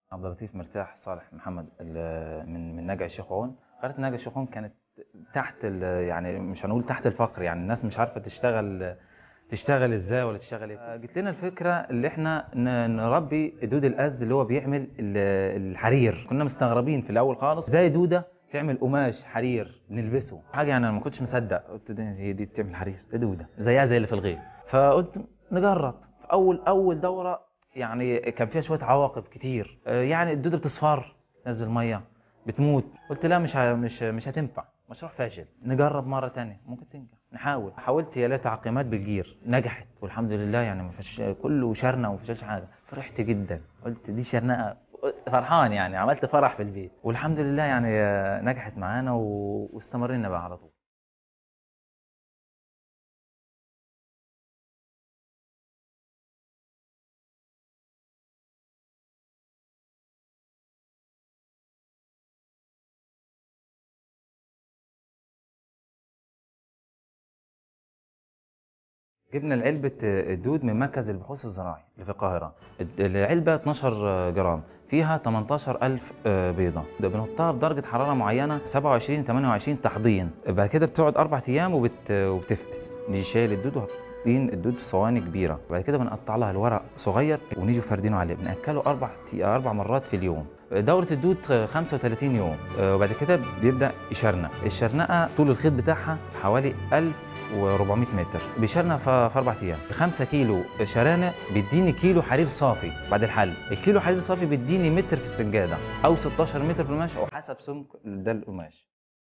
عبد اللطيف مرتاح صالح محمد ال- من من نجع الشيخ عون قريه نجع الشيخ عون كانت تحت ال- يعني مش هنقول تحت الفقر يعني الناس مش عارفه تشتغل تشتغل ازاي ولا تشتغل ايه جت لنا الفكره اللي احنا ن- نربي دود الأز اللي هو بيعمل ال- الحرير كنا مستغربين في الاول خالص ازاي دوده تعمل قماش حرير نلبسه حاجه يعني انا ما كنتش مصدق قلت ده هي دي بتعمل حرير ده دوده زيها زي اللي في الغيط فقلت نجرب في اول اول دوره يعني كان فيها شويه عواقب كتير آه، يعني الدوده بتصفر تنزل ميه بتموت قلت لا مش ه- مش مش هتنفع مشروع فاشل نجرب مره تانية ممكن تنجح نحاول حاولت هي لها تعقيمات بالجير نجحت والحمد لله يعني ما فيش كله شرنه وما فيش حاجه فرحت جدا قلت دي شرنقه فرحان يعني عملت فرح في البيت والحمد لله يعني آه، نجحت معانا و- واستمرينا بقى على طول جبنا العلبة الدود من مركز البحوث الزراعي اللي في القاهرة العلبة 12 جرام فيها 18000 بيضة ده بنحطها في درجة حرارة معينة 27 28 تحضين بعد كده بتقعد أربع أيام وبت... وبتفقس نيجي شايل الدود وحاطين الدود في صواني كبيرة بعد كده بنقطع لها الورق صغير ونيجي فردينه عليه بنأكله أربع أربع مرات في اليوم دورة الدود 35 يوم وبعد كده بيبدأ يشرنق الشرنقة طول الخيط بتاعها حوالي 1400 متر بيشرنق في في أربع أيام 5 كيلو شرانق بيديني كيلو حرير صافي بعد الحل الكيلو حرير صافي بيديني متر في السجادة أو 16 متر في القماش أو حسب سمك ده القماش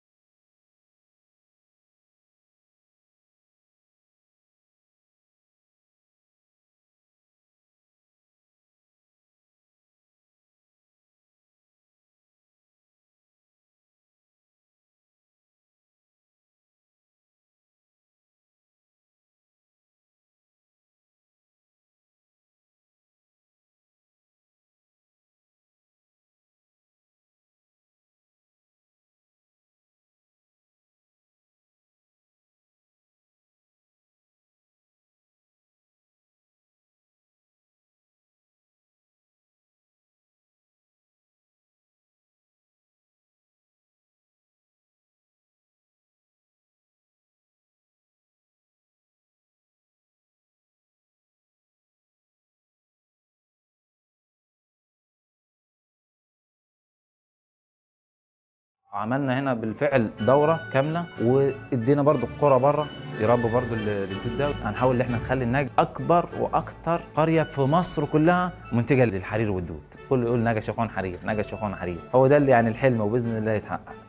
عملنا هنا بالفعل دوره كامله وادينا برضو القرى بره يربوا برضو ال- الدود ده هنحاول ان احنا نخلي النجع اكبر واكتر قريه في مصر كلها منتجه للحرير والدود كله يقول نجا شيخون حرير نجا شيخون حرير هو ده اللي يعني الحلم وباذن الله يتحقق